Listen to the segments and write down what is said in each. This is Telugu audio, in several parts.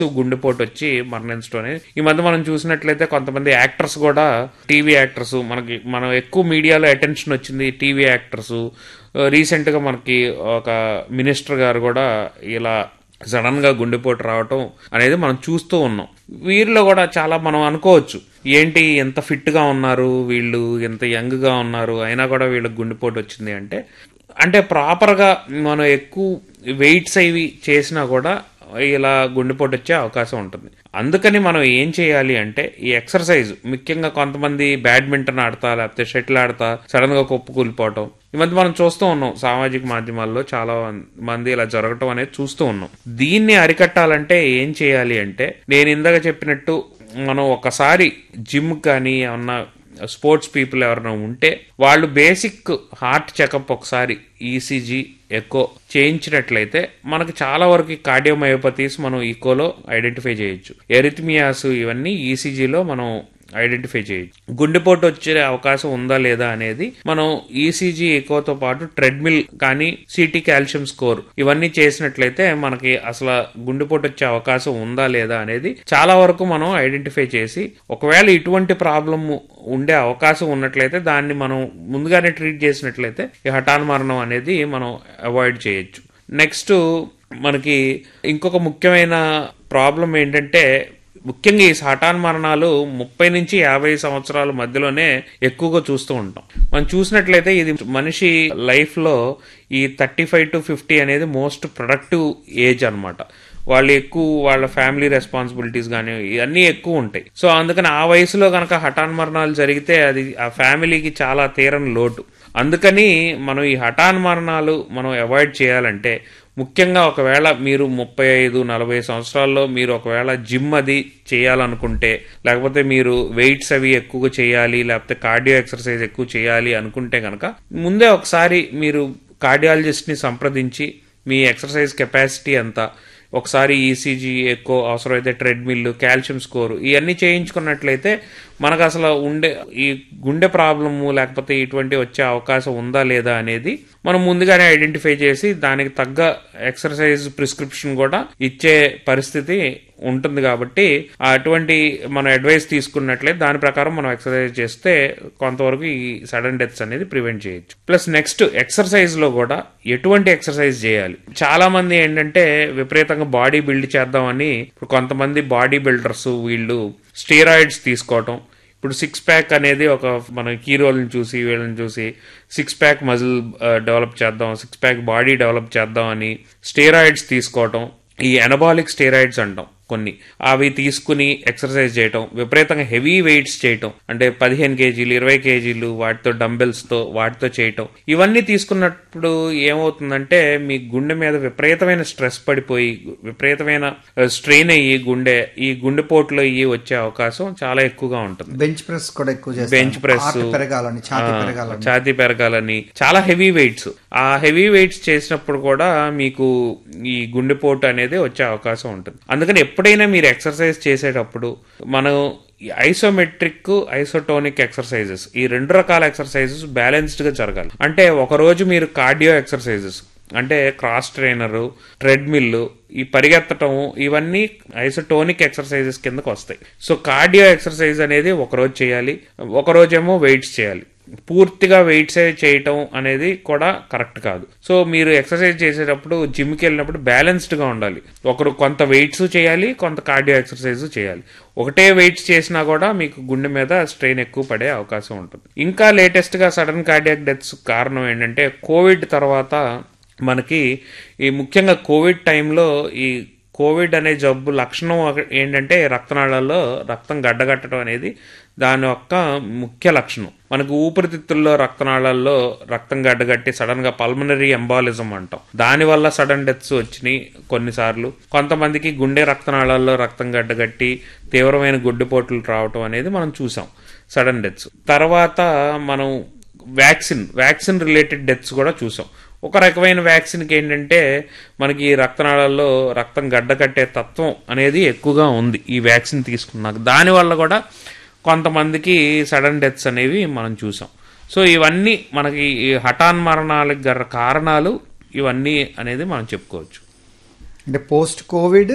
గుండెపోటు వచ్చి మరణించడం అనేది ఈ మధ్య మనం చూసినట్లయితే కొంతమంది యాక్టర్స్ కూడా టీవీ యాక్టర్స్ మనకి మనం ఎక్కువ మీడియాలో అటెన్షన్ వచ్చింది టీవీ యాక్టర్స్ రీసెంట్ గా మనకి ఒక మినిస్టర్ గారు కూడా ఇలా సడన్ గా గుండెపోటు రావటం అనేది మనం చూస్తూ ఉన్నాం వీరిలో కూడా చాలా మనం అనుకోవచ్చు ఏంటి ఎంత ఫిట్ గా ఉన్నారు వీళ్ళు ఎంత యంగ్ గా ఉన్నారు అయినా కూడా వీళ్ళకి గుండెపోటు వచ్చింది అంటే అంటే ప్రాపర్ గా మనం ఎక్కువ వెయిట్స్ అవి చేసినా కూడా ఇలా గుండెపోటు వచ్చే అవకాశం ఉంటుంది అందుకని మనం ఏం చేయాలి అంటే ఈ ఎక్సర్సైజ్ ముఖ్యంగా కొంతమంది బ్యాడ్మింటన్ ఆడతా లేకపోతే షటిల్ ఆడతా సడన్ గా కొప్పు కూలిపోవటం ఈ మధ్య మనం చూస్తూ ఉన్నాం సామాజిక మాధ్యమాల్లో చాలా మంది ఇలా జరగటం అనేది చూస్తూ ఉన్నాం దీన్ని అరికట్టాలంటే ఏం చేయాలి అంటే నేను ఇందాక చెప్పినట్టు మనం ఒకసారి జిమ్ కానీ ఏమన్నా స్పోర్ట్స్ పీపుల్ ఎవరైనా ఉంటే వాళ్ళు బేసిక్ హార్ట్ చెకప్ ఒకసారి ఈసీజీ ఎక్కువ చేయించినట్లయితే మనకి చాలా వరకు కార్డియోమయోపతీస్ మనం ఈకోలో ఐడెంటిఫై చేయొచ్చు ఎరిథమియాస్ ఇవన్నీ ఈసీజీలో మనం ఐడెంటిఫై చేయొచ్చు గుండెపోటు వచ్చే అవకాశం ఉందా లేదా అనేది మనం ఈసీజీ ఎక్కువతో పాటు ట్రెడ్మిల్ కానీ సిటీ కాల్షియం స్కోర్ ఇవన్నీ చేసినట్లయితే మనకి అసలు గుండెపోటు వచ్చే అవకాశం ఉందా లేదా అనేది చాలా వరకు మనం ఐడెంటిఫై చేసి ఒకవేళ ఇటువంటి ప్రాబ్లం ఉండే అవకాశం ఉన్నట్లయితే దాన్ని మనం ముందుగానే ట్రీట్ చేసినట్లయితే ఈ హఠాన్ మరణం అనేది మనం అవాయిడ్ చేయొచ్చు నెక్స్ట్ మనకి ఇంకొక ముఖ్యమైన ప్రాబ్లం ఏంటంటే ముఖ్యంగా ఈ హఠాన్ మరణాలు ముప్పై నుంచి యాభై సంవత్సరాల మధ్యలోనే ఎక్కువగా చూస్తూ ఉంటాం మనం చూసినట్లయితే ఇది మనిషి లైఫ్ లో ఈ థర్టీ ఫైవ్ టు ఫిఫ్టీ అనేది మోస్ట్ ప్రొడక్టివ్ ఏజ్ అన్నమాట వాళ్ళు ఎక్కువ వాళ్ళ ఫ్యామిలీ రెస్పాన్సిబిలిటీస్ కానీ ఇవన్నీ ఎక్కువ ఉంటాయి సో అందుకని ఆ వయసులో కనుక హఠాన్ మరణాలు జరిగితే అది ఆ ఫ్యామిలీకి చాలా తీరని లోటు అందుకని మనం ఈ హఠాన్ మరణాలు మనం అవాయిడ్ చేయాలంటే ముఖ్యంగా ఒకవేళ మీరు ముప్పై ఐదు నలభై సంవత్సరాల్లో మీరు ఒకవేళ జిమ్ అది చేయాలనుకుంటే లేకపోతే మీరు వెయిట్స్ అవి ఎక్కువగా చేయాలి లేకపోతే కార్డియో ఎక్సర్సైజ్ ఎక్కువ చేయాలి అనుకుంటే కనుక ముందే ఒకసారి మీరు కార్డియాలజిస్ట్ ని సంప్రదించి మీ ఎక్సర్సైజ్ కెపాసిటీ ఎంత ఒకసారి ఈసీజీ ఎక్కువ అవసరమైతే ట్రెడ్మిల్ కాల్షియం స్కోర్ ఇవన్నీ చేయించుకున్నట్లయితే మనకు అసలు ఉండే ఈ గుండె ప్రాబ్లము లేకపోతే ఇటువంటి వచ్చే అవకాశం ఉందా లేదా అనేది మనం ముందుగానే ఐడెంటిఫై చేసి దానికి తగ్గ ఎక్సర్సైజ్ ప్రిస్క్రిప్షన్ కూడా ఇచ్చే పరిస్థితి ఉంటుంది కాబట్టి అటువంటి మనం అడ్వైస్ తీసుకున్నట్లయితే దాని ప్రకారం మనం ఎక్సర్సైజ్ చేస్తే కొంతవరకు ఈ సడన్ డెత్స్ అనేది ప్రివెంట్ చేయొచ్చు ప్లస్ నెక్స్ట్ ఎక్సర్సైజ్ లో కూడా ఎటువంటి ఎక్సర్సైజ్ చేయాలి చాలా మంది ఏంటంటే విపరీతంగా బాడీ బిల్డ్ చేద్దామని ఇప్పుడు కొంతమంది బాడీ బిల్డర్స్ వీళ్ళు స్టీరాయిడ్స్ తీసుకోవటం ఇప్పుడు సిక్స్ ప్యాక్ అనేది ఒక మన హీరోలను చూసి వీళ్ళని చూసి సిక్స్ ప్యాక్ మజిల్ డెవలప్ చేద్దాం సిక్స్ ప్యాక్ బాడీ డెవలప్ చేద్దాం అని స్టీరాయిడ్స్ తీసుకోవటం ఈ ఎనబాలిక్ స్టీరాయిడ్స్ అంటాం కొన్ని అవి తీసుకుని ఎక్సర్సైజ్ చేయటం విపరీతంగా హెవీ వెయిట్స్ చేయటం అంటే పదిహేను కేజీలు ఇరవై కేజీలు వాటితో డంబెల్స్ తో వాటితో చేయటం ఇవన్నీ తీసుకున్నప్పుడు ఏమవుతుందంటే మీ గుండె మీద విపరీతమైన స్ట్రెస్ పడిపోయి విపరీతమైన స్ట్రెయిన్ అయ్యి గుండె ఈ గుండెపోట్లో ఇవి వచ్చే అవకాశం చాలా ఎక్కువగా ఉంటుంది బెంచ్ ప్రెస్ కూడా ఎక్కువ చేస్తారు బెంచ్ ప్రెస్ Heart పెరగాలని ఛాతీ పెరగాలని ఛాతీ పెరగాలని చాలా హెవీ వెయిట్స్ ఆ హెవీ వెయిట్స్ చేసినప్పుడు కూడా మీకు ఈ గుండెపోటు అనేది వచ్చే అవకాశం ఉంటుంది అందుకని ఎప్పుడైనా మీరు ఎక్సర్సైజ్ చేసేటప్పుడు మనం ఐసోమెట్రిక్ ఐసోటోనిక్ ఎక్సర్సైజెస్ ఈ రెండు రకాల ఎక్సర్సైజెస్ బ్యాలెన్స్డ్ గా జరగాలి అంటే ఒక రోజు మీరు కార్డియో ఎక్సర్సైజెస్ అంటే క్రాస్ ట్రైనర్ ట్రెడ్మిల్ ఈ పరిగెత్తటం ఇవన్నీ ఐసోటోనిక్ ఎక్సర్సైజెస్ కిందకు వస్తాయి సో కార్డియో ఎక్సర్సైజ్ అనేది ఒక రోజు చేయాలి ఒక రోజేమో వెయిట్స్ చేయాలి పూర్తిగా వెయిట్స్ చేయటం అనేది కూడా కరెక్ట్ కాదు సో మీరు ఎక్సర్సైజ్ చేసేటప్పుడు జిమ్కి వెళ్ళినప్పుడు బ్యాలెన్స్డ్ గా ఉండాలి ఒకరు కొంత వెయిట్స్ చేయాలి కొంత కార్డియో ఎక్సర్సైజ్ చేయాలి ఒకటే వెయిట్స్ చేసినా కూడా మీకు గుండె మీద స్ట్రెయిన్ ఎక్కువ పడే అవకాశం ఉంటుంది ఇంకా లేటెస్ట్ గా సడన్ కార్డియాక్ డెత్స్ కారణం ఏంటంటే కోవిడ్ తర్వాత మనకి ఈ ముఖ్యంగా కోవిడ్ టైంలో ఈ కోవిడ్ అనే జబ్బు లక్షణం ఒక- ఏంటంటే రక్తనాళాల్లో రక్తం గడ్డగట్టడం అనేది దాని యొక్క ముఖ్య లక్షణం మనకు ఊపిరితిత్తుల్లో రక్తనాళాల్లో రక్తం గడ్డగట్టి సడన్ గా పల్మనరీ ఎంబాలిజం అంటాం దానివల్ల సడన్ డెత్స్ వచ్చినాయి కొన్నిసార్లు కొంతమందికి గుండె రక్తనాళాల్లో రక్తం గడ్డగట్టి తీవ్రమైన గుడ్డెపోట్లు రావటం అనేది మనం చూసాం సడన్ డెత్స్ తర్వాత మనం వ్యాక్సిన్ వ్యాక్సిన్ రిలేటెడ్ డెత్స్ కూడా చూసాం ఒక రకమైన వ్యాక్సిన్కి ఏంటంటే మనకి ఈ రక్తనాళాల్లో రక్తం గడ్డకట్టే తత్వం అనేది ఎక్కువగా ఉంది ఈ వ్యాక్సిన్ తీసుకున్నాక దానివల్ల కూడా కొంతమందికి సడన్ డెత్స్ అనేవి మనం చూసాం సో ఇవన్నీ మనకి ఈ హఠాన్ మరణాలకు గల కారణాలు ఇవన్నీ అనేది మనం చెప్పుకోవచ్చు అంటే పోస్ట్ కోవిడ్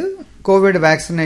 కోవిడ్ వ్యాక్సిన్